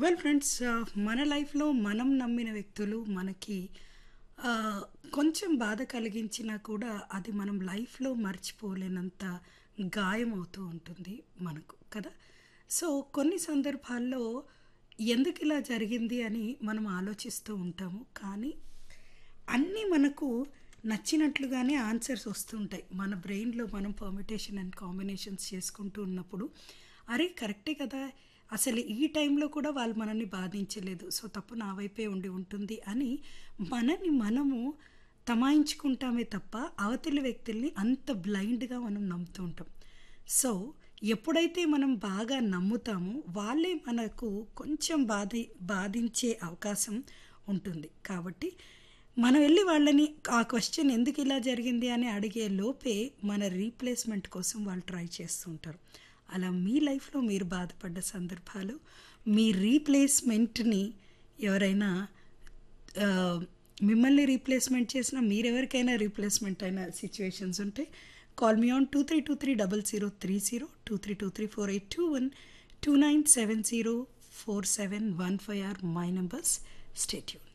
well friends మన లైఫ్లో మనం నమ్మిన వ్యక్తులు మనకి ఆ, కొంచెం బాధ కలిగించినా కూడా అది మనం లైఫ్లో మర్చిపోలేనంత గాయం అవుతూ ఉంటుంది మనకు కదా సో కొన్ని సందర్భాల్లో ఎందుకు ఇలా జరిగింది అని మనం ఆలోచిస్తూ ఉంటాము కానీ అన్నీ మనకు నచ్చినట్లుగానే ఆన్సర్స్ వస్తుంటాయి మన బ్రెయిన్లో మనం పర్మిటేషన్ అండ్ కాంబినేషన్స్ చేసుకుంటూ ఉన్నప్పుడు అరే కరెక్టే కదా అసలు ఈ టైంలో కూడా వాళ్ళు మనల్ని బాధించలేదు సో తప్పు నా వైపే ఉండి ఉంటుంది అని మనని మనము తమాయించుకుంటామే తప్ప అవతలి వ్యక్తుల్ని అంత బ్లైండ్గా మనం నమ్ముతూ ఉంటాం సో ఎప్పుడైతే మనం బాగా నమ్ముతామో వాళ్ళే మనకు కొంచెం బాధి బాధించే అవకాశం ఉంటుంది కాబట్టి మనం వెళ్ళి వాళ్ళని ఆ క్వశ్చన్ ఎందుకు ఇలా జరిగింది అని అడిగే లోపే మన రీప్లేస్మెంట్ కోసం వాళ్ళు ట్రై చేస్తుంటారు అలా మీ లైఫ్లో మీరు బాధపడ్డ సందర్భాలు మీ రీప్లేస్మెంట్ని ఎవరైనా ఆ, మిమ్మల్ని రీప్లేస్మెంట్ చేసిన మీరెవరికైనా రీప్లేస్మెంట్ అయిన సిచ్యువేషన్స్ ఉంటే call me on two three two three double zero three zero two three two three four eight two one two nine seven zero four seven one five or my numbers stay tune